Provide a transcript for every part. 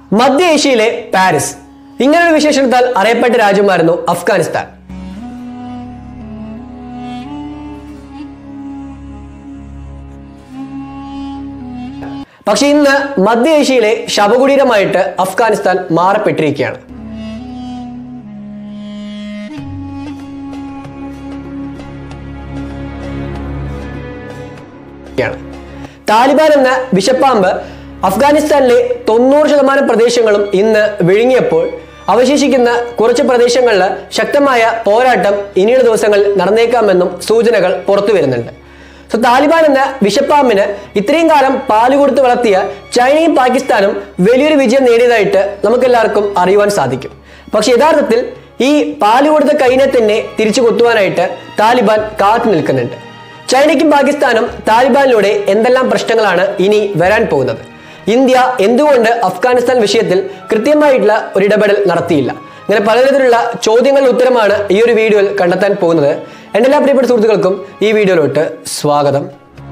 മധ്യ ഏഷ്യയിലെ പാരീസ് ഇങ്ങനൊരു വിശേഷണത്താൽ അറിയപ്പെട്ട രാജ്യമായിരുന്നു അഫ്ഗാനിസ്ഥാൻ പക്ഷെ ഇന്ന് മധ്യ ഏഷ്യയിലെ ശവകുടീരമായിട്ട് അഫ്ഗാനിസ്ഥാൻ മാറപ്പെട്ടിരിക്കുകയാണ് യാണ്. താലിബാൻ എന്ന വിഷപ്പാമ്പ് അഫ്ഗാനിസ്ഥാനിലെ തൊണ്ണൂറ് ശതമാനം പ്രദേശങ്ങളും ഇന്ന് വിഴുങ്ങിയപ്പോൾ അവശേഷിക്കുന്ന കുറച്ച് പ്രദേശങ്ങളിൽ ശക്തമായ പോരാട്ടം ഇനിയുള്ള ദിവസങ്ങളിൽ നടന്നേക്കാമെന്നും സൂചനകൾ പുറത്തു വരുന്നുണ്ട് സോ താലിബാൻ എന്ന വിഷപ്പാമ്പിന് ഇത്രയും കാലം പാല് കൊടുത്ത് വളർത്തിയ ചൈനയും പാകിസ്ഥാനും വലിയൊരു വിജയം നേടിയതായിട്ട് നമുക്കെല്ലാവർക്കും അറിയുവാൻ സാധിക്കും പക്ഷെ യഥാർത്ഥത്തിൽ ഈ പാല് കൊടുത്ത കൈനെ തന്നെ തിരിച്ചു കൊത്തുവാനായിട്ട് താലിബാൻ കാത്തു നിൽക്കുന്നുണ്ട് ചൈനയ്ക്കും പാകിസ്ഥാനും താലിബാനിലൂടെ എന്തെല്ലാം പ്രശ്നങ്ങളാണ് ഇനി വരാൻ പോകുന്നത് ഇന്ത്യ എന്തുകൊണ്ട് അഫ്ഗാനിസ്ഥാൻ വിഷയത്തിൽ കൃത്യമായിട്ടുള്ള ഒരു ഇടപെടൽ നടത്തിയില്ല ഇങ്ങനെ പലതരത്തിലുള്ള ചോദ്യങ്ങളുടെ ഉത്തരമാണ് ഈ ഒരു വീഡിയോയിൽ കണ്ടെത്താൻ പോകുന്നത് എൻ്റെ എല്ലാ പ്രിയപ്പെട്ട സുഹൃത്തുക്കൾക്കും ഈ വീഡിയോയിലോട്ട് സ്വാഗതം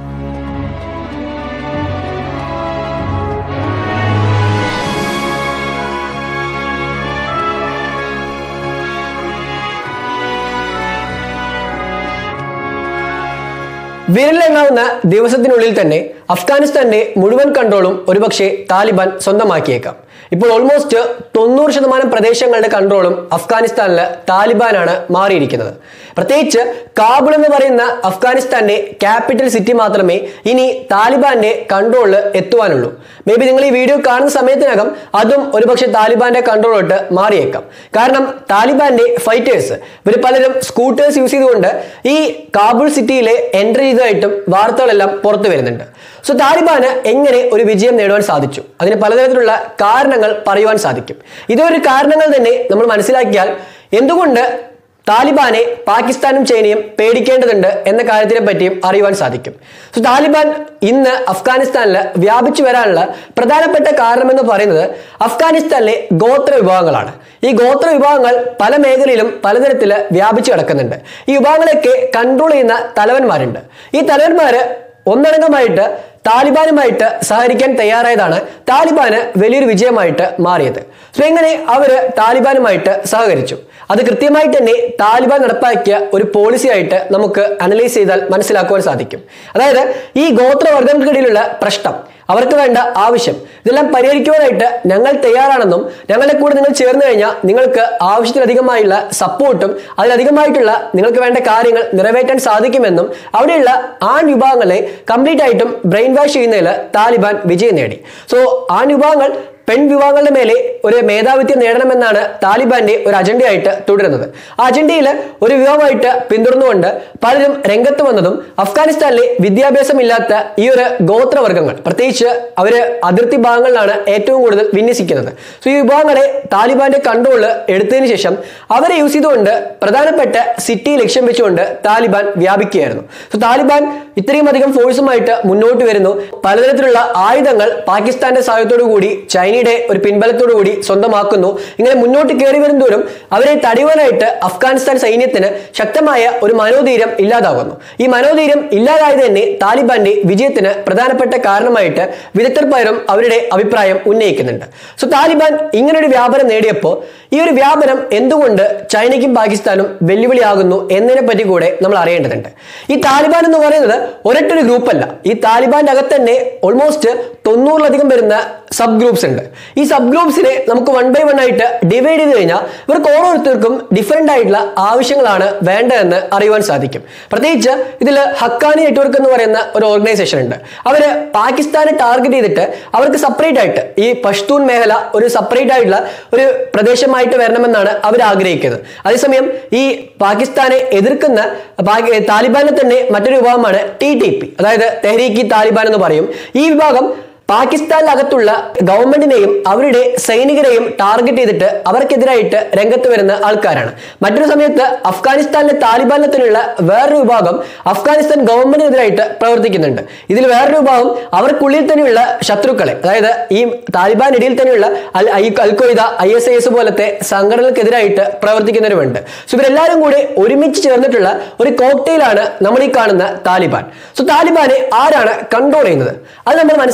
വിരലെണ്ണാവുന്ന ദിവസത്തിനുള്ളിൽ തന്നെ അഫ്ഗാനിസ്ഥാന്റെ മുഴുവൻ കൺട്രോളും ഒരുപക്ഷെ താലിബാൻ സ്വന്തമാക്കിയേക്കാം ഇപ്പോൾ ഓൾമോസ്റ്റ് തൊണ്ണൂറ് ശതമാനം പ്രദേശങ്ങളുടെ കൺട്രോളും അഫ്ഗാനിസ്ഥാനിൽ താലിബാനാണ് മാറിയിരിക്കുന്നത് പ്രത്യേകിച്ച് കാബിൾ എന്ന് പറയുന്ന അഫ്ഗാനിസ്ഥാന്റെ ക്യാപിറ്റൽ സിറ്റി മാത്രമേ ഇനി താലിബാന്റെ കൺട്രോളിൽ എത്തുവാനുള്ളൂ മേ ബി നിങ്ങൾ ഈ വീഡിയോ കാണുന്ന സമയത്തിനകം അതും ഒരുപക്ഷെ താലിബാന്റെ കൺട്രോളോട്ട് മാറിയേക്കാം കാരണം താലിബാന്റെ ഫൈറ്റേഴ്സ് ഇവർ പലരും സ്കൂട്ടേഴ്സ് യൂസ് ചെയ്തുകൊണ്ട് ഈ കാബിൾ സിറ്റിയിലെ എൻട്രി ചെയ്തതായിട്ടും വാർത്തകളെല്ലാം പുറത്തു വരുന്നുണ്ട് സോ താലിബാന് എങ്ങനെ ഒരു വിജയം നേടുവാൻ സാധിച്ചു അതിന് പലതരത്തിലുള്ള കാരണങ്ങൾ പറയുവാൻ സാധിക്കും ഇതൊരു കാരണങ്ങൾ തന്നെ നമ്മൾ മനസ്സിലാക്കിയാൽ എന്തുകൊണ്ട് താലിബാനെ പാകിസ്ഥാനും ചൈനയും പേടിക്കേണ്ടതുണ്ട് എന്ന കാര്യത്തിനെ പറ്റിയും അറിയുവാൻ സാധിക്കും സോ താലിബാൻ ഇന്ന് അഫ്ഗാനിസ്ഥാനിൽ വ്യാപിച്ചു വരാനുള്ള പ്രധാനപ്പെട്ട കാരണമെന്ന് പറയുന്നത് അഫ്ഗാനിസ്ഥാനിലെ ഗോത്ര വിഭാഗങ്ങളാണ് ഈ ഗോത്ര വിഭാഗങ്ങൾ പല മേഖലയിലും പലതരത്തിൽ വ്യാപിച്ചു കിടക്കുന്നുണ്ട് ഈ വിഭാഗങ്ങളൊക്കെ കൺട്രോൾ ചെയ്യുന്ന തലവന്മാരുണ്ട് ഈ തലവന്മാര് ഒന്നടങ്കമായിട്ട് താലിബാനുമായിട്ട് സഹകരിക്കാൻ തയ്യാറായതാണ് താലിബാന് വലിയൊരു വിജയമായിട്ട് മാറിയത് സോ എങ്ങനെ അവര് താലിബാനുമായിട്ട് സഹകരിച്ചു അത് കൃത്യമായി തന്നെ താലിബാൻ നടപ്പാക്കിയ ഒരു പോളിസി ആയിട്ട് നമുക്ക് അനലൈസ് ചെയ്താൽ മനസ്സിലാക്കുവാൻ സാധിക്കും അതായത് ഈ ഗോത്രവർഗങ്ങൾക്കിടയിലുള്ള പ്രശ്നം അവർക്ക് വേണ്ട ആവശ്യം ഇതെല്ലാം പരിഹരിക്കുവാനായിട്ട് ഞങ്ങൾ തയ്യാറാണെന്നും ഞങ്ങളെ കൂടെ നിങ്ങൾ ചേർന്ന് കഴിഞ്ഞാൽ നിങ്ങൾക്ക് ആവശ്യത്തിലധികമായുള്ള സപ്പോർട്ടും അതിലധികമായിട്ടുള്ള നിങ്ങൾക്ക് വേണ്ട കാര്യങ്ങൾ നിറവേറ്റാൻ സാധിക്കുമെന്നും അവിടെയുള്ള ആൺ വിഭാഗങ്ങളെ കംപ്ലീറ്റ് ആയിട്ടും ബ്രെയിൻ വാഷ് ചെയ്യുന്നതിൽ താലിബാൻ വിജയം നേടി സോ ആൺ വിഭാഗങ്ങൾ പെൺ വിഭാഗങ്ങളുടെ മേലെ ഒരു മേധാവിത്യം നേടണമെന്നാണ് താലിബാന്റെ ഒരു അജണ്ടയായിട്ട് തുടരുന്നത് ആ അജണ്ടയിൽ ഒരു വിഭാഗമായിട്ട് പിന്തുടർന്നുകൊണ്ട് പലരും രംഗത്ത് വന്നതും അഫ്ഗാനിസ്ഥാനിലെ വിദ്യാഭ്യാസമില്ലാത്ത ഈ ഒരു ഗോത്രവർഗങ്ങൾ പ്രത്യേകിച്ച് അവര് അതിർത്തി ഭാഗങ്ങളിലാണ് ഏറ്റവും കൂടുതൽ വിന്യസിക്കുന്നത് സോ ഈ വിഭാഗങ്ങളെ താലിബാന്റെ കൺട്രോൾ എടുത്തതിന് ശേഷം അവരെ യൂസ് ചെയ്തുകൊണ്ട് പ്രധാനപ്പെട്ട സിറ്റി ലക്ഷ്യം വെച്ചുകൊണ്ട് താലിബാൻ വ്യാപിക്കുകയായിരുന്നു സോ താലിബാൻ ഇത്രയും അധികം ഫോഴ്സുമായിട്ട് മുന്നോട്ട് വരുന്നു പലതരത്തിലുള്ള ആയുധങ്ങൾ പാകിസ്ഥാന്റെ സഹായത്തോടു കൂടി ചൈനയുടെ ഒരു പിൻബലത്തോടു കൂടി സ്വന്തമാക്കുന്നു ഇങ്ങനെ മുന്നോട്ട് കയറി വരുന്തോറും അവരെ തടയുവാനായിട്ട് അഫ്ഗാനിസ്ഥാൻ സൈന്യത്തിന് ശക്തമായ ഒരു മനോധൈര്യം ഇല്ലാതാകുന്നു ഈ മനോധൈര്യം ഇല്ലാതായത് തന്നെ താലിബാന്റെ വിജയത്തിന് പ്രധാനപ്പെട്ട കാരണമായിട്ട് വിദഗ്ധർ പലരും അവരുടെ അഭിപ്രായം ഉന്നയിക്കുന്നുണ്ട് സോ താലിബാൻ ഇങ്ങനൊരു വ്യാപനം നേടിയപ്പോൾ ഈ ഒരു വ്യാപനം എന്തുകൊണ്ട് ചൈനയ്ക്കും പാകിസ്ഥാനും വെല്ലുവിളിയാകുന്നു എന്നതിനെ പറ്റി കൂടെ നമ്മൾ അറിയേണ്ടതുണ്ട് ഈ താലിബാൻ എന്ന് പറയുന്നത് ഒരൊറ്റൊരു ഗ്രൂപ്പല്ല ഈ താലിബാന്റെ അകത്ത് തന്നെ ഓൾമോസ്റ്റ് തൊണ്ണൂറിലധികം വരുന്ന സബ് ഗ്രൂപ്പ്സ് ഉണ്ട് ഈ സബ് ഗ്രൂപ്പ്സിനെ നമുക്ക് വൺ ബൈ വൺ ആയിട്ട് ഡിവൈഡ് ചെയ്ത് കഴിഞ്ഞാൽ ഇവർക്ക് ഓരോരുത്തർക്കും ഡിഫറെന്റ് ആയിട്ടുള്ള ആവശ്യങ്ങളാണ് വേണ്ടതെന്ന് അറിയുവാൻ സാധിക്കും പ്രത്യേകിച്ച് ഇതിൽ ഹക്കാനി നെറ്റ്വർക്ക് എന്ന് പറയുന്ന ഒരു ഓർഗനൈസേഷൻ ഉണ്ട് അവര് പാകിസ്ഥാനെ ടാർഗറ്റ് ചെയ്തിട്ട് അവർക്ക് സെപ്പറേറ്റ് ആയിട്ട് ഈ പഷ്തൂൺ മേഖല ഒരു സെപ്പറേറ്റ് ആയിട്ടുള്ള ഒരു പ്രദേശമായിട്ട് വരണമെന്നാണ് അവർ ആഗ്രഹിക്കുന്നത് അതേസമയം ഈ പാകിസ്ഥാനെ എതിർക്കുന്ന പാകി- താലിബാനെ തന്നെ മറ്റൊരു വിഭാഗമാണ് ടി ടി പി അതായത് തെഹ്രീക്ക് താലിബാൻ എന്ന് പറയും ഈ വിഭാഗം പാകിസ്ഥാനിനകത്തുള്ള ഗവൺമെന്റിനെയും അവരുടെ സൈനികരെയും ടാർഗറ്റ് ചെയ്തിട്ട് അവർക്കെതിരായിട്ട് രംഗത്ത് വരുന്ന ആൾക്കാരാണ് മറ്റൊരു സമയത്ത് അഫ്ഗാനിസ്ഥാനിലെ താലിബാനിലെ തന്നെയുള്ള വേറൊരു വിഭാഗം അഫ്ഗാനിസ്ഥാൻ ഗവൺമെന്റിനെതിരായിട്ട് പ്രവർത്തിക്കുന്നുണ്ട് ഇതിൽ വേറൊരു വിഭാഗം അവർക്കുള്ളിൽ തന്നെയുള്ള ശത്രുക്കളെ അതായത് ഈ താലിബാൻ ഇടയിൽ തന്നെയുള്ള al al Qaeda I S I S പോലത്തെ സംഘടനകൾക്കെതിരായിട്ട് പ്രവർത്തിക്കുന്നവരുമുണ്ട് സോ ഇവരെല്ലാവരും കൂടി ഒരുമിച്ച് ചേർന്നിട്ടുള്ള ഒരു കോക്ടെയിലാണ് നമ്മൾ ഈ കാണുന്ന താലിബാൻ സോ താലിബാനെ ആരാണ് കൺട്രോൾ ചെയ്യുന്നത് അത് നമ്മൾ മനസ്സിലാക്കിയാൽ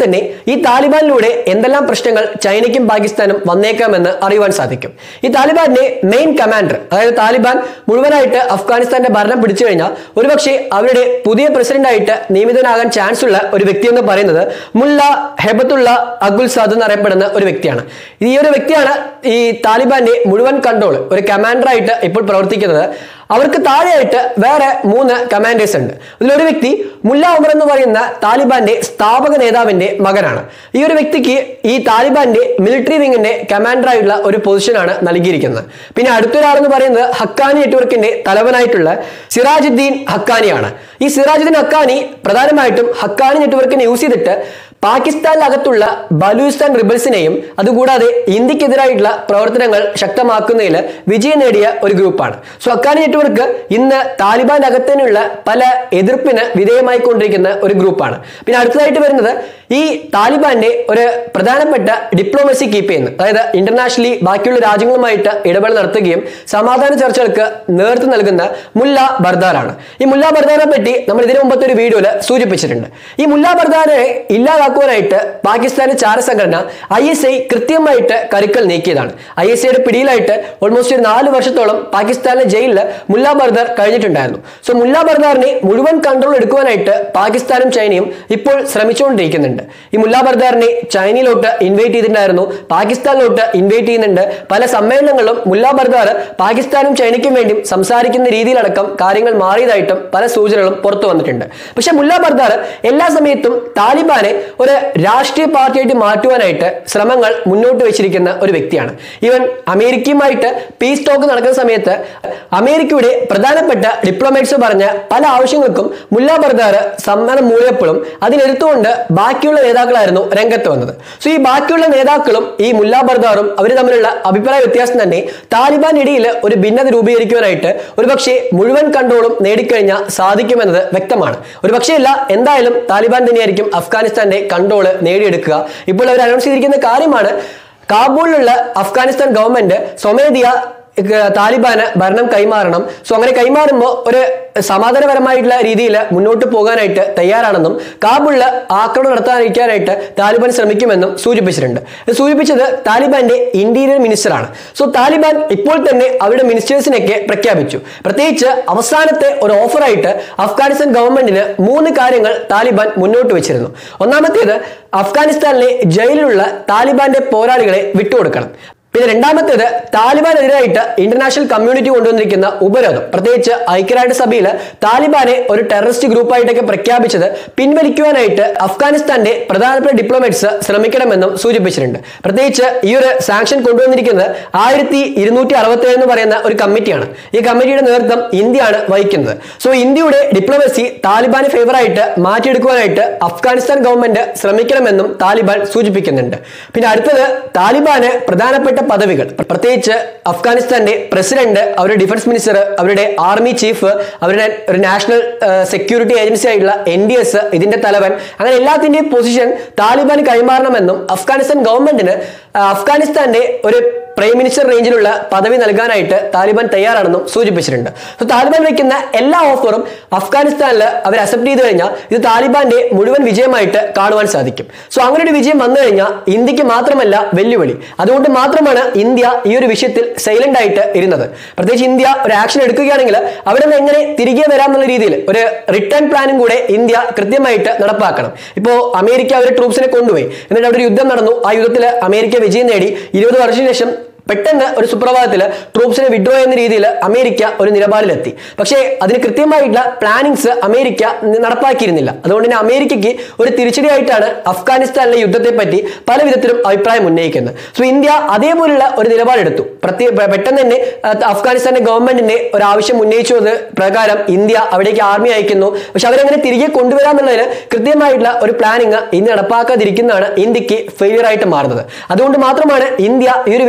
തന്നെ ഈ താലിബാനിലൂടെ എന്തെല്ലാം പ്രശ്നങ്ങൾ ചൈനയ്ക്കും പാകിസ്ഥാനും വന്നേക്കാമെന്ന് അറിയുവാൻ സാധിക്കും ഈ താലിബാന്റെ മെയിൻ കമാൻഡർ അതായത് താലിബാൻ മുഴുവനായിട്ട് അഫ്ഗാനിസ്ഥാന്റെ ഭരണം പിടിച്ചു കഴിഞ്ഞാൽ ഒരുപക്ഷെ അവരുടെ പുതിയ പ്രസിഡന്റായിട്ട് നിയമിതനാകാൻ ചാൻസ് ഉള്ള ഒരു വ്യക്തി എന്ന് പറയുന്നത് മുല്ല ഹെബത്തുള്ള അഗുൽ സാദ് എന്നറിയപ്പെടുന്ന ഒരു വ്യക്തിയാണ് ഈ ഒരു വ്യക്തിയാണ് ഈ താലിബാന്റെ മുഴുവൻ കൺട്രോൾ ഒരു കമാൻഡറായിട്ട് ഇപ്പോൾ പ്രവർത്തിക്കുന്നത് അവർക്ക് താഴെയായിട്ട് വേറെ മൂന്ന് കമാൻഡേഴ്സ് ഉണ്ട് ഇതിലൊരു വ്യക്തി മുല്ല ഉമർ എന്ന് പറയുന്ന താലിബാന്റെ സ്ഥാപക നേതാവിന്റെ മകനാണ് ഈ ഒരു വ്യക്തിക്ക് ഈ താലിബാന്റെ മിലിറ്ററി വിങ്ങിന്റെ കമാൻഡറായിട്ടുള്ള ഒരു പൊസിഷനാണ് നൽകിയിരിക്കുന്നത് പിന്നെ അടുത്തൊരാളെന്ന് പറയുന്നത് ഹക്കാനി നെറ്റ്വർക്കിന്റെ തലവനായിട്ടുള്ള സിറാജുദ്ദീൻ ഹക്കാനിയാണ് ഈ സിറാജുദ്ദീൻ ഹക്കാനി പ്രധാനമായിട്ടും ഹക്കാനി നെറ്റ്വർക്കിനെ യൂസ് ചെയ്തിട്ട് പാകിസ്ഥാനിനകത്തുള്ള ബലൂചിസ്ഥാൻ റിബൽസിനെയും അതുകൂടാതെ ഇന്ത്യക്കെതിരായിട്ടുള്ള പ്രവർത്തനങ്ങൾ ശക്തമാക്കുന്നതിൽ വിജയം നേടിയ ഒരു ഗ്രൂപ്പാണ് സോ അക്കാനി നെറ്റ്വർക്ക് ഇന്ന് താലിബാൻ അകത്തേനുള്ള പല എതിർപ്പിന് വിധേയമായിക്കൊണ്ടിരിക്കുന്ന ഒരു ഗ്രൂപ്പാണ് പിന്നെ അടുത്തതായിട്ട് വരുന്നത് ഈ താലിബാന്റെ ഒരു പ്രധാനപ്പെട്ട ഡിപ്ലോമസി കീപ്പ് ചെയ്യുന്നത് അതായത് ഇന്റർനാഷണലി ബാക്കിയുള്ള രാജ്യങ്ങളുമായിട്ട് ഇടപെടൽ നടത്തുകയും സമാധാന ചർച്ചകൾക്ക് നേതൃത്വം നൽകുന്ന മുല്ല ബർദാറാണ് ഈ മുല്ല ബർദാറിനെ പറ്റി നമ്മൾ ഇതിനു മുമ്പത്തെ ഒരു വീഡിയോയിൽ സൂചിപ്പിച്ചിട്ടുണ്ട് ഈ മുല്ല ബർദാറെ ഇല്ലാതാക്കുവാനായിട്ട് പാകിസ്ഥാന്റെ ചാര സംഘടന ഐ എസ് ഐ കൃത്യമായിട്ട് കരുക്കൾ നീക്കിയതാണ് ഐ എസ് ഐയുടെ പിടിയിലായിട്ട് ഓൾമോസ്റ്റ് ഒരു നാല് വർഷത്തോളം പാകിസ്ഥാനിലെ ജയിലിൽ മുല്ല ബർദാർ കഴിഞ്ഞിട്ടുണ്ടായിരുന്നു സോ മുല്ല ബർദാറിനെ മുഴുവൻ കൺട്രോൾ എടുക്കുവാനായിട്ട് പാകിസ്ഥാനും ചൈനയും ഇപ്പോൾ ശ്രമിച്ചുകൊണ്ടിരിക്കുന്നുണ്ട് ഈ മുല്ല ബർദാറിനെ ചൈനയിലോട്ട് ഇൻവൈറ്റ് ചെയ്തിട്ടുണ്ടായിരുന്നു പാകിസ്ഥാനിലോട്ട് ഇൻവൈറ്റ് ചെയ്യുന്നുണ്ട് പല സമ്മേളനങ്ങളിലും മുല്ല ബർദാർ പാകിസ്ഥാനും ചൈനയ്ക്കും വേണ്ടി സംസാരിക്കുന്ന രീതിയിലടക്കം കാര്യങ്ങൾ മാറിയതായിട്ടും പല സൂചനകളും പുറത്തു വന്നിട്ടുണ്ട് പക്ഷെ മുല്ല ബർദാർ എല്ലാ സമയത്തും താലിബാനെ ഒരു രാഷ്ട്രീയ പാർട്ടിയായിട്ട് മാറ്റുവാനായിട്ട് ശ്രമങ്ങൾ മുന്നോട്ട് വെച്ചിരിക്കുന്ന ഒരു വ്യക്തിയാണ് ഈവൻ അമേരിക്കയുമായിട്ട് പീസ് ടോക്ക് നടക്കുന്ന സമയത്ത് അമേരിക്കയുടെ പ്രധാനപ്പെട്ട ഡിപ്ലോമാറ്റ്സ് പറഞ്ഞ പല ആവശ്യങ്ങൾക്കും മുല്ല ബർദാർ സമ്മതം മൂടിയപ്പോഴും അതിനെടുത്തുകൊണ്ട് ബാക്കിയുള്ള നേതാക്കളായിരുന്നു രംഗത്ത് വന്നത് സോ ഈ ബാക്കിയുള്ള നേതാക്കളും ഈ മുല്ല ബർദാറും അവർ തമ്മിലുള്ള അഭിപ്രായ വ്യത്യാസം തന്നെ താലിബാൻ ഇടയിൽ ഒരു ഭിന്നത രൂപീകരിക്കുവാനായിട്ട് ഒരുപക്ഷെ മുഴുവൻ കൺട്രോളും നേടിക്കഴിഞ്ഞാൽ സാധിക്കുമെന്നത് വ്യക്തമാണ് ഒരു പക്ഷേ ഇല്ല എന്തായാലും താലിബാൻ തന്നെയായിരിക്കും അഫ്ഗാനിസ്ഥാന്റെ കൺട്രോൾ നേടിയെടുക്കുക ഇപ്പോൾ അവർ അനൗൺസ് ചെയ്തിരിക്കുന്ന കാര്യമാണ് കാബൂളിലുള്ള അഫ്ഗാനിസ്ഥാൻ ഗവൺമെന്റ് സ്വമേധിയ താലിബാന് ഭരണം കൈമാറണം സോ അങ്ങനെ കൈമാറുമ്പോൾ ഒരു സമാധാനപരമായിട്ടുള്ള രീതിയിൽ മുന്നോട്ട് പോകാനായിട്ട് തയ്യാറാണെന്നും കാബൂളില് ആക്രമണം നടത്താനിരിക്കാനായിട്ട് താലിബാൻ ശ്രമിക്കുമെന്നും സൂചിപ്പിച്ചിട്ടുണ്ട് ഇത് സൂചിപ്പിച്ചത് താലിബാന്റെ ഇന്റീരിയർ മിനിസ്റ്ററാണ് സോ താലിബാൻ ഇപ്പോൾ തന്നെ അവരുടെ മിനിസ്റ്റേഴ്സിനെയൊക്കെ പ്രഖ്യാപിച്ചു പ്രത്യേകിച്ച് അവസാനത്തെ ഒരു ഓഫറായിട്ട് അഫ്ഗാനിസ്ഥാൻ ഗവൺമെന്റിന് മൂന്ന് കാര്യങ്ങൾ താലിബാൻ മുന്നോട്ട് വെച്ചിരുന്നു ഒന്നാമത്തേത് അഫ്ഗാനിസ്ഥാനിലെ ജയിലിലുള്ള താലിബാന്റെ പോരാളികളെ വിട്ടുകൊടുക്കണം പിന്നെ രണ്ടാമത്തേത് താലിബാനെതിരായിട്ട് ഇന്റർനാഷണൽ കമ്മ്യൂണിറ്റി കൊണ്ടുവന്നിരിക്കുന്ന ഉപരോധം പ്രത്യേകിച്ച് ഐക്യരാഷ്ട്ര സഭയിൽ താലിബാനെ ഒരു ടെററിസ്റ്റ് ഗ്രൂപ്പായിട്ടൊക്കെ പ്രഖ്യാപിച്ചത് പിൻവലിക്കുവാനായിട്ട് അഫ്ഗാനിസ്ഥാന്റെ പ്രധാനപ്പെട്ട ഡിപ്ലോമാറ്റ്സ് ശ്രമിക്കണമെന്നും സൂചിപ്പിച്ചിട്ടുണ്ട് പ്രത്യേകിച്ച് ഈ ഒരു സാങ്ഷൻ കൊണ്ടുവന്നിരിക്കുന്നത് ആയിരത്തി ഇരുന്നൂറ്റി അറുപത്തി എന്ന് പറയുന്ന ഒരു കമ്മിറ്റിയാണ് ഈ കമ്മിറ്റിയുടെ നേതൃത്വം ഇന്ത്യയാണ് വഹിക്കുന്നത് സോ ഇന്ത്യയുടെ ഡിപ്ലോമസി താലിബാന് ഫേവറായിട്ട് മാറ്റിയെടുക്കുവാനായിട്ട് അഫ്ഗാനിസ്ഥാൻ ഗവൺമെന്റ് ശ്രമിക്കണമെന്നും താലിബാൻ സൂചിപ്പിക്കുന്നുണ്ട് പിന്നെ അടുത്തത് താലിബാന് പ്രധാനപ്പെട്ട പദവികൾ പ്രത്യേകിച്ച് അഫ്ഗാനിസ്ഥാന്റെ പ്രസിഡന്റ് അവരുടെ ഡിഫൻസ് മിനിസ്റ്റർ അവരുടെ ആർമി ചീഫ് അവരുടെ ഒരു നാഷണൽ സെക്യൂരിറ്റി ഏജൻസി ആയിട്ടുള്ള എൻ ഡി എസ് ഇതിന്റെ തലവൻ അങ്ങനെ എല്ലാത്തിന്റെയും പൊസിഷൻ താലിബാൻ കൈമാറണമെന്നും അഫ്ഗാനിസ്ഥാൻ ഗവൺമെന്റിന് അഫ്ഗാനിസ്ഥാന്റെ ഒരു പ്രൈം മിനിസ്റ്റർ റേഞ്ചിലുള്ള പദവി നൽകാനായിട്ട് താലിബാൻ തയ്യാറാണെന്നും സൂചിപ്പിച്ചിട്ടുണ്ട് സോ താലിബാൻ വയ്ക്കുന്ന എല്ലാ ഓഫറും അഫ്ഗാനിസ്ഥാനിൽ അവർ അക്സെപ്റ്റ് ചെയ്ത് കഴിഞ്ഞാൽ ഇത് താലിബാന്റെ മുഴുവൻ വിജയമായിട്ട് കാണുവാൻ സാധിക്കും സോ അങ്ങനെ ഒരു വിജയം വന്നു കഴിഞ്ഞാൽ ഇന്ത്യക്ക് മാത്രമല്ല വെല്ലുവിളി അതുകൊണ്ട് മാത്രമാണ് ഇന്ത്യ ഈ ഒരു വിഷയത്തിൽ സൈലന്റ് ആയിട്ട് ഇരുന്നത് പ്രത്യേകിച്ച് ഇന്ത്യ ഒരു ആക്ഷൻ എടുക്കുകയാണെങ്കിൽ അവിടെ നിന്ന് എങ്ങനെ തിരികെ വരാം എന്നുള്ള രീതിയിൽ ഒരു റിട്ടേൺ പ്ലാനും കൂടെ ഇന്ത്യ കൃത്യമായിട്ട് നടപ്പാക്കണം ഇപ്പോൾ അമേരിക്ക അവരെ ട്രൂപ്സിനെ കൊണ്ടുപോയി എന്നിട്ട് അവിടെ ഒരു യുദ്ധം നടന്നു ആ യുദ്ധത്തിൽ അമേരിക്ക വിജയം നേടി ഇരുപത് വർഷത്തിന് ശേഷം പെട്ടെന്ന് ഒരു സുപ്രഭാതത്തിൽ ട്രൂപ്സിനെ വിഡ്രോ എന്ന രീതിയിൽ അമേരിക്ക ഒരു നിലപാടിലെത്തി പക്ഷേ അതിന് കൃത്യമായിട്ടുള്ള പ്ലാനിങ്സ് അമേരിക്ക നടപ്പാക്കിയിരുന്നില്ല അതുകൊണ്ട് തന്നെ അമേരിക്കയ്ക്ക് ഒരു തിരിച്ചടിയായിട്ടാണ് അഫ്ഗാനിസ്ഥാനിലെ യുദ്ധത്തെ പറ്റി പല വിധത്തിലും അഭിപ്രായം ഉന്നയിക്കുന്നത് സോ ഇന്ത്യ അതേപോലുള്ള ഒരു നിലപാടെടുത്തു പ്രത്യേക പെട്ടെന്ന് തന്നെ അഫ്ഗാനിസ്ഥാന്റെ ഗവൺമെന്റിന്റെ ഒരു ആവശ്യം ഉന്നയിച്ചത് പ്രകാരം ഇന്ത്യ അവിടേക്ക് ആർമി അയക്കുന്നു പക്ഷെ അവരെങ്ങനെ തിരികെ കൊണ്ടുവരാമെന്നതിന് കൃത്യമായിട്ടുള്ള ഒരു പ്ലാനിങ് ഇന്ത്യ നടപ്പാക്കാതിരിക്കുന്നതാണ് ഇന്ത്യക്ക് ഫെയിലിയർ ആയിട്ട് മാറുന്നത് അതുകൊണ്ട് മാത്രമാണ് ഇന്ത്യ ഈ ഒരു വിഷയത്തിൽ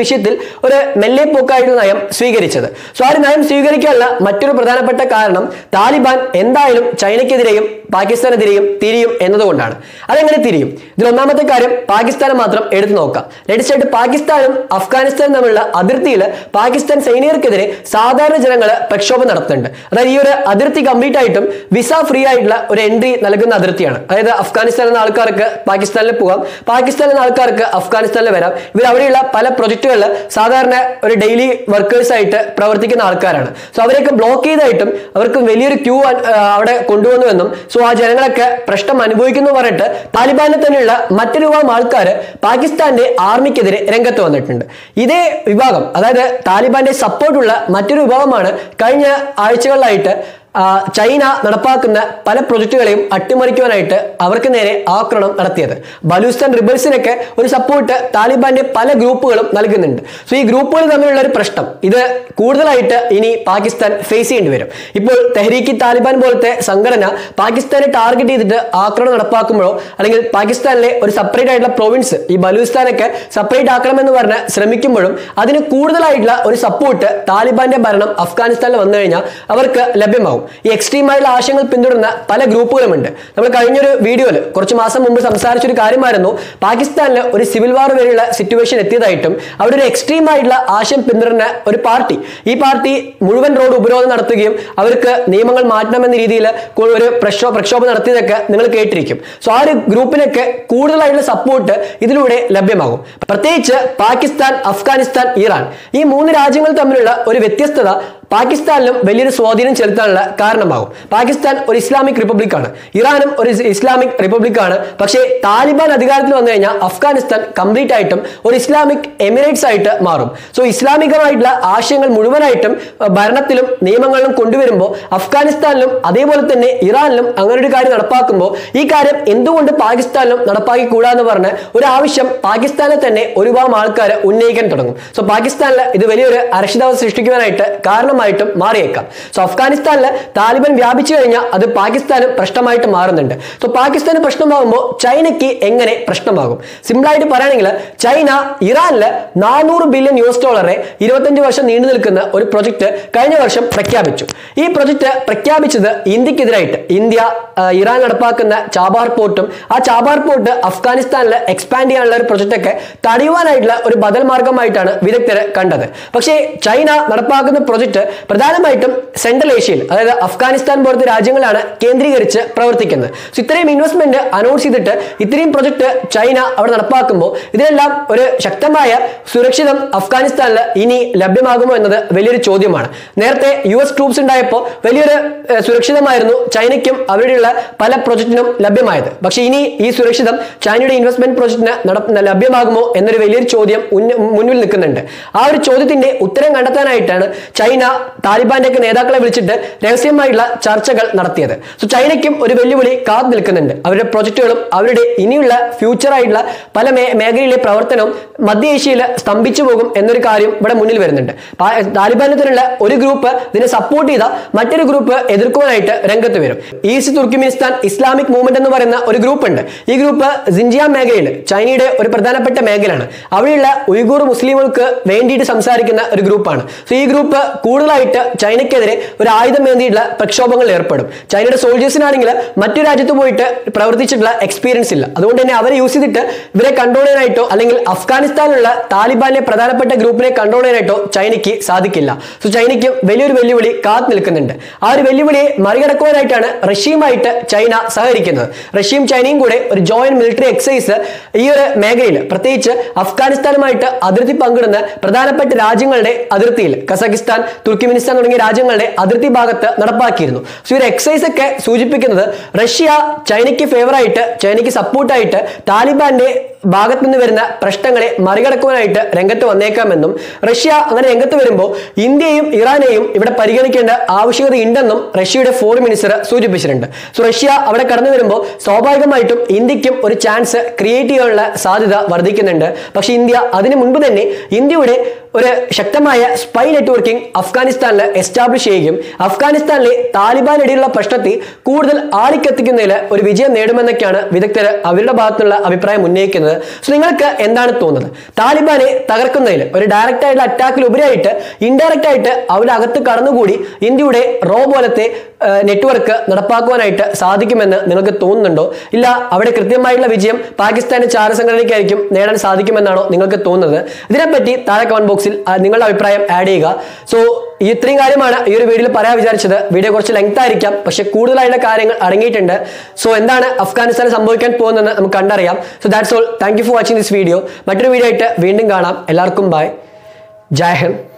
ഒരു മെല്ലെ പോക്കായിട്ടുള്ള നയം സ്വീകരിച്ചത് സോ ആ ഒരു നയം സ്വീകരിക്കാനുള്ള മറ്റൊരു പ്രധാനപ്പെട്ട കാരണം താലിബാൻ എന്തായാലും ചൈനയ്ക്കെതിരെയും പാകിസ്ഥാനെതിരെയും തിരിയും എന്നതുകൊണ്ടാണ് അതെങ്ങനെ തിരിയും ഇതിൽ ഒന്നാമത്തെ കാര്യം പാകിസ്ഥാനെ മാത്രം എടുത്തു നോക്കാം ലേറ്റസ്റ്റ് ആയിട്ട് പാകിസ്ഥാനും അഫ്ഗാനിസ്ഥാനും തമ്മിലുള്ള അതിർത്തിയിൽ പാകിസ്ഥാൻ സൈനികർക്കെതിരെ സാധാരണ ജനങ്ങൾ പ്രക്ഷോഭം നടത്തുന്നുണ്ട് അതായത് ഈ ഒരു അതിർത്തി കംപ്ലീറ്റ് ആയിട്ടും വിസ ഫ്രീ ആയിട്ടുള്ള ഒരു എൻട്രി നൽകുന്ന അതിർത്തിയാണ് അതായത് അഫ്ഗാനിസ്ഥാനിൽ നിന്ന് ആൾക്കാർക്ക് പാകിസ്ഥാനിൽ പോകാം പാകിസ്ഥാനിൽ നിന്ന് ആൾക്കാർക്ക് അഫ്ഗാനിസ്ഥാനിൽ വരാം ഇവർ അവിടെയുള്ള പല പ്രൊജക്ടുകളിൽ സാധാരണ ഒരു ഡെയിലി വർക്കേഴ്സ് ആയിട്ട് പ്രവർത്തിക്കുന്ന ആൾക്കാരാണ് സോ അവരെയൊക്കെ ബ്ലോക്ക് ചെയ്തായിട്ടും അവർക്ക് വലിയൊരു ക്യൂ അവിടെ കൊണ്ടുവന്നുവെന്നും സോ ആ ജനങ്ങളൊക്കെ പ്രശ്നം അനുഭവിക്കുന്നു പറഞ്ഞിട്ട് താലിബാനിൽ തന്നെയുള്ള മറ്റൊരു വിഭാഗം ആൾക്കാർ പാകിസ്ഥാന്റെ ആർമിക്കെതിരെ രംഗത്ത് വന്നിട്ടുണ്ട് ഇതേ വിഭാഗം അതായത് താലിബാന്റെ സപ്പോർട്ടുള്ള മറ്റൊരു വിഭാഗമാണ് കഴിഞ്ഞ ആഴ്ചകളിലായിട്ട് ആ, ചൈന നടപ്പാക്കുന്ന പല പ്രൊജക്ടുകളെയും അട്ടിമറിക്കുവാനായിട്ട് അവർക്ക് നേരെ ആക്രമണം നടത്തിയത് ബലൂസ്താൻ റിബൽസിനൊക്കെ ഒരു സപ്പോർട്ട് താലിബാന്റെ പല ഗ്രൂപ്പുകളും നൽകുന്നുണ്ട് സോ ഈ ഗ്രൂപ്പുകൾ തമ്മിലുള്ള ഒരു പ്രശ്നം ഇത് കൂടുതലായിട്ട് ഇനി പാകിസ്ഥാൻ ഫേസ് ചെയ്യേണ്ടി വരും ഇപ്പോൾ തെഹ്രീക്ക് താലിബാൻ പോലത്തെ സംഘടന പാകിസ്ഥാനെ ടാർഗറ്റ് ചെയ്തിട്ട് ആക്രമണം നടപ്പാക്കുമ്പോഴോ അല്ലെങ്കിൽ പാകിസ്ഥാനിലെ ഒരു സെപ്പറേറ്റ് ആയിട്ടുള്ള പ്രൊവിൻസ് ഈ ബലൂചിസ്ഥാനൊക്കെ സെപ്പറേറ്റ് ആക്കണമെന്ന് പറഞ്ഞ് ശ്രമിക്കുമ്പോഴും അതിന് കൂടുതലായിട്ടുള്ള ഒരു സപ്പോർട്ട് താലിബാന്റെ ഭരണം അഫ്ഗാനിസ്ഥാനിൽ വന്നു കഴിഞ്ഞാൽ അവർക്ക് ലഭ്യമാവും ഈ എക്സ്ട്രീം ആയിട്ടുള്ള ആശയങ്ങൾ പിന്തുടരുന്ന പല ഗ്രൂപ്പുകളുമുണ്ട് നമ്മൾ കഴിഞ്ഞൊരു വീഡിയോയിൽ കുറച്ച് മാസം മുമ്പ് സംസാരിച്ചൊരു കാര്യമായിരുന്നു പാകിസ്ഥാനിൽ ഒരു സിവിൽ വാർ വരെയുള്ള സിറ്റുവേഷൻ എത്തിയതായിട്ടും അവിടെ ഒരു എക്സ്ട്രീം ആയിട്ടുള്ള ആശയം പിന്തുടരുന്ന ഒരു പാർട്ടി ഈ പാർട്ടി മുഴുവൻ റോഡ് ഉപരോധം നടത്തുകയും അവർക്ക് നിയമങ്ങൾ മാറ്റണമെന്ന രീതിയിൽ ഒരു പ്രക്ഷോ പ്രക്ഷോഭം നടത്തിയതൊക്കെ നിങ്ങൾ കേട്ടിരിക്കും സോ ആ ഒരു ഗ്രൂപ്പിനൊക്കെ കൂടുതലായിട്ടുള്ള സപ്പോർട്ട് ഇതിലൂടെ ലഭ്യമാകും പ്രത്യേകിച്ച് പാകിസ്ഥാൻ അഫ്ഗാനിസ്ഥാൻ ഇറാൻ ഈ മൂന്ന് രാജ്യങ്ങൾ തമ്മിലുള്ള ഒരു വ്യത്യസ്തത പാകിസ്ഥാനിലും വലിയൊരു സ്വാധീനം ചെലുത്താനുള്ള കാരണമാകും പാകിസ്ഥാൻ ഒരു ഇസ്ലാമിക് റിപ്പബ്ലിക് ആണ് ഇറാനും ഒരു ഇസ് ഇസ്ലാമിക് റിപ്പബ്ലിക് ആണ് പക്ഷേ താലിബാൻ അധികാരത്തിൽ വന്നു കഴിഞ്ഞാൽ അഫ്ഗാനിസ്ഥാൻ കംപ്ലീറ്റ് ആയിട്ടും ഒരു ഇസ്ലാമിക് എമിറേറ്റ്സ് ആയിട്ട് മാറും സോ ഇസ്ലാമികമായിട്ടുള്ള ആശയങ്ങൾ മുഴുവനായിട്ടും അഹ്, ഭരണത്തിലും നിയമങ്ങളിലും കൊണ്ടുവരുമ്പോൾ അഫ്ഗാനിസ്ഥാനിലും അതേപോലെ തന്നെ ഇറാനിലും അങ്ങനെ ഒരു കാര്യം നടപ്പാക്കുമ്പോൾ ഈ കാര്യം എന്തുകൊണ്ട് പാകിസ്ഥാനിലും നടപ്പാക്കി കൂടാന്ന് പറഞ്ഞ് ഒരു ആവശ്യം പാകിസ്ഥാനിൽ തന്നെ ഒരുപാട് ആൾക്കാർ ഉന്നയിക്കാൻ തുടങ്ങും സോ പാകിസ്ഥാനിൽ ഇത് വലിയൊരു അരക്ഷിതാവസ്ഥ സൃഷ്ടിക്കുവാനായിട്ട് കാരണമായിട്ടും മാറിയേക്കാം സോ അഫ്ഗാനിസ്ഥാനിൽ താലിബാൻ വ്യാപിച്ചു കഴിഞ്ഞാൽ അത് പാകിസ്ഥാനും പ്രശ്നമായിട്ട് മാറുന്നുണ്ട് സോ പാകിസ്ഥാന് പ്രശ്നമാകുമ്പോൾ ചൈനയ്ക്ക് എങ്ങനെ പ്രശ്നമാകും സിമ്പിൾ ആയിട്ട് പറയുകയാണെങ്കിൽ ചൈന ഇറാനിൽ നാനൂറ് ബില്യൺ യു എസ് ഡോളറെ ഇരുപത്തഞ്ച് വർഷം നീണ്ടു നിൽക്കുന്ന ഒരു പ്രൊജക്ട് കഴിഞ്ഞ വർഷം പ്രഖ്യാപിച്ചു ഈ പ്രൊജക്ട് പ്രഖ്യാപിച്ചത് ഇന്ത്യക്കെതിരായിട്ട് ഇന്ത്യ ആ, ഇറാൻ നടപ്പാക്കുന്ന ചാബാർ പോർട്ടും ആ ചാബാർ പോർട്ട് അഫ്ഗാനിസ്ഥാനിൽ എക്സ്പാൻഡ് ചെയ്യാനുള്ള ഒരു പ്രൊജക്ട് ഒക്കെ തടയുവാനായിട്ടുള്ള ഒരു ബദൽ മാർഗമായിട്ടാണ് വിദഗ്ധർ കണ്ടത് പക്ഷേ ചൈന നടപ്പാക്കുന്ന പ്രൊജക്ട് പ്രധാനമായിട്ടും സെൻട്രൽ ഏഷ്യയിൽ അതായത് അഫ്ഗാനിസ്ഥാൻ പോലത്തെ രാജ്യങ്ങളാണ് കേന്ദ്രീകരിച്ച് പ്രവർത്തിക്കുന്നത് സോ ഇത്രയും ഇൻവെസ്റ്റ്മെന്റ് അനൗൺസ് ചെയ്തിട്ട് ഇത്രയും പ്രൊജക്ട് ചൈന അവിടെ നടപ്പാക്കുമ്പോൾ ഇതിനെല്ലാം ഒരു ശക്തമായ സുരക്ഷിതം അഫ്ഗാനിസ്ഥാനിൽ ഇനി ലഭ്യമാകുമോ എന്നത് വലിയൊരു ചോദ്യമാണ് നേരത്തെ യു എസ് ട്രൂപ്സ് ഉണ്ടായപ്പോൾ വലിയൊരു ഏഹ്, സുരക്ഷിതമായിരുന്നു ചൈനയ്ക്കും അവരുടെയുള്ള പല പ്രൊജക്റ്റിനും ലഭ്യമായത് പക്ഷേ ഇനി ഈ സുരക്ഷിതം ചൈനയുടെ ഇൻവെസ്റ്റ്മെന്റ് പ്രൊജക്റ്റിന് നട ലഭ്യമാകുമോ എന്നൊരു വലിയൊരു ചോദ്യം ഉന്ന- മുന്നിൽ നിൽക്കുന്നുണ്ട് ആ ഒരു ചോദ്യത്തിന്റെ ഉത്തരം കണ്ടെത്താനായിട്ടാണ് ചൈന താലിബാന്റെ ഒക്കെ നേതാക്കളെ വിളിച്ചിട്ട് രഹസ്യമായിട്ടുള്ള ചർച്ചകൾ നടത്തിയത് സോ ചൈനയ്ക്കും ഒരു വെല്ലുവിളി കാത്തു നിൽക്കുന്നുണ്ട് അവരുടെ പ്രൊജക്ടുകളും അവരുടെ ഇനിയുള്ള ഫ്യൂച്ചർ ആയിട്ടുള്ള പല മേ- മേഖലയിലെ പ്രവർത്തനവും മധ്യ ഏഷ്യയിൽ സ്തംഭിച്ചു പോകും എന്നൊരു കാര്യം ഇവിടെ മുന്നിൽ വരുന്നുണ്ട് പാ- താലിബാനത്തിനുള്ള ഒരു ഗ്രൂപ്പ് ഇതിനെ സപ്പോർട്ട് ചെയ്ത മറ്റൊരു ഗ്രൂപ്പ് എതിർക്കുവാനായിട്ട് രംഗത്ത് വരും ഈസ്റ്റ് തുർക്കിമിനിസ്ഥാൻ ഇസ്ലാമിക് മൂവ്മെന്റ് എന്ന് പറയുന്ന ഒരു ഗ്രൂപ്പ് ഉണ്ട് ഈ ഗ്രൂപ്പ് സിൻജിയാ മേഖലയിൽ ചൈനയുടെ ഒരു പ്രധാനപ്പെട്ട മേഖലയാണ് അവിടെയുള്ള ഉയ്ഗൂർ മുസ്ലിമുകൾക്ക് വേണ്ടിയിട്ട് സംസാരിക്കുന്ന ഒരു ഗ്രൂപ്പാണ് സോ ഈ ഗ്രൂപ്പ് കൂടുതലായിട്ട് ചൈനയ്ക്കെതിരെ ഒരു ആയുധം ഏന്തിയിട്ടുള്ള പ്രക്ഷോഭങ്ങളിൽ ഏർപ്പെടും ചൈനയുടെ സോൾജേഴ്സിനാണെങ്കിൽ മറ്റു രാജ്യത്ത് പോയിട്ട് പ്രവർത്തിച്ചിട്ടുള്ള എക്സ്പീരിയൻസ് ഇല്ല അതുകൊണ്ട് തന്നെ അവരെ യൂസ് ചെയ്തിട്ട് ഇവരെ കൺട്രോൾ ചെയ്യാനായിട്ടോ അല്ലെങ്കിൽ അഫ്ഗാനിസ്ഥാനിലുള്ള താലിബാനിലെ പ്രധാനപ്പെട്ട ഗ്രൂപ്പിനെ കൺട്രോൾ ചെയ്യാനായിട്ടോ ചൈനയ്ക്ക് സാധിക്കില്ല സോ ചൈനയ്ക്ക് വലിയൊരു വെല്ലുവിളി കാത്തു നിൽക്കുന്നുണ്ട് ആ ഒരു വെല്ലുവിളിയെ മറികടക്കുവാനായിട്ടാണ് റഷ്യയുമായിട്ട് ചൈന സഹകരിക്കുന്നത് റഷ്യയും ചൈനയും കൂടെ ഒരു ജോയിന്റ് മിലിറ്ററി എക്സസൈസ് ഈ ഒരു മേഖലയിൽ പ്രത്യേകിച്ച് അഫ്ഗാനിസ്ഥാനുമായിട്ട് അതിർത്തി പങ്കിടുന്ന പ്രധാനപ്പെട്ട രാജ്യങ്ങളുടെ അതിർത്തിയിൽ കസാഖിസ്ഥാൻ തുർക്കിമിനിസ്ഥാൻ തുടങ്ങിയ രാജ്യങ്ങളുടെ അതിർത്തി ഭാഗത്ത് നടപ്പാക്കിയിരുന്നു സോ ഈ ഒരു എക്സസൈസ് ഒക്കെ സൂചിപ്പിക്കുന്നത് റഷ്യ ചൈനയ്ക്ക് ഫേവറായിട്ട് ചൈനയ്ക്ക് സപ്പോർട്ടായിട്ട് താലിബാന്റെ ഭാഗത്ത് നിന്ന് വരുന്ന പ്രശ്നങ്ങളെ മറികടക്കുവാനായിട്ട് രംഗത്ത് വന്നേക്കാമെന്നും റഷ്യ അങ്ങനെ രംഗത്ത് വരുമ്പോൾ ഇന്ത്യയും ഇറാനെയും ഇവിടെ പരിഗണിക്കേണ്ട ആവശ്യകത ഉണ്ടെന്നും റഷ്യയുടെ ഫോറിൻ മിനിസ്റ്റർ സൂചിപ്പിച്ചിട്ടുണ്ട് സോ റഷ്യ അവിടെ കടന്നു വരുമ്പോൾ സ്വാഭാവികമായിട്ടും ഇന്ത്യക്കും ഒരു ചാൻസ് ക്രിയേറ്റ് ചെയ്യാനുള്ള സാധ്യത വർദ്ധിക്കുന്നുണ്ട് പക്ഷെ ഇന്ത്യ അതിനു മുൻപ് തന്നെ ഇന്ത്യയുടെ ഒരു ശക്തമായ സ്പൈ നെറ്റ്വർക്കിംഗ് അഫ്ഗാനിസ്ഥാനിൽ എസ്റ്റാബ്ലിഷ് ചെയ്യുകയും അഫ്ഗാനിസ്ഥാനിലെ താലിബാനിടയിലുള്ള പ്രശ്നത്തെ കൂടുതൽ ആളിക്കത്തിക്കുന്നതിൽ ഒരു വിജയം നേടുമെന്നൊക്കെയാണ് വിദഗ്ധർ അവരുടെ ഭാഗത്തുനിന്നുള്ള അഭിപ്രായം ഉന്നയിക്കുന്നത് സോ നിങ്ങൾക്ക് എന്താണ് തോന്നുന്നത് താലിബാനെ തകർക്കുന്നതിൽ ഒരു ഡയറക്റ്റ് ആയിട്ടുള്ള അറ്റാക്കിൽ ഉപരിയായിട്ട് ഇൻഡയറക്റ്റ് ആയിട്ട് അവരുടെ അകത്ത് കടന്നുകൂടി ഇന്ത്യയുടെ റോ പോലത്തെ നെറ്റ്വർക്ക് നടപ്പാക്കുവാനായിട്ട് സാധിക്കുമെന്ന് നിങ്ങൾക്ക് തോന്നുന്നുണ്ടോ ഇല്ല അവിടെ കൃത്യമായിട്ടുള്ള വിജയം പാകിസ്ഥാന്റെ ചാര സംഘടനയ്ക്കായിരിക്കും നേടാൻ സാധിക്കുമെന്നാണോ നിങ്ങൾക്ക് തോന്നുന്നത് ഇതിനെപ്പറ്റി താഴെ കമന്റ് ബോക്സിൽ ആ, നിങ്ങളുടെ അഭിപ്രായം ആഡ് ചെയ്യുക സോ ഈ ഇത്രയും കാര്യമാണ് ഈ ഒരു വീഡിയോയിൽ പറയാൻ വിചാരിച്ചത് വീഡിയോ കുറച്ച് ലെങ്ത് ആയിരിക്കാം പക്ഷെ കൂടുതലായിട്ടുള്ള കാര്യങ്ങൾ അടങ്ങിയിട്ടുണ്ട് സോ എന്താണ് അഫ്ഗാനിസ്ഥാനിൽ സംഭവിക്കാൻ പോകുന്നതെന്ന് നമുക്ക് കണ്ടറിയാം so that's all thank you for watching this video മറ്റൊരു വീഡിയോ ആയിട്ട് വീണ്ടും കാണാം എല്ലാവർക്കും ബൈ ജയ് ഹിന്ദ്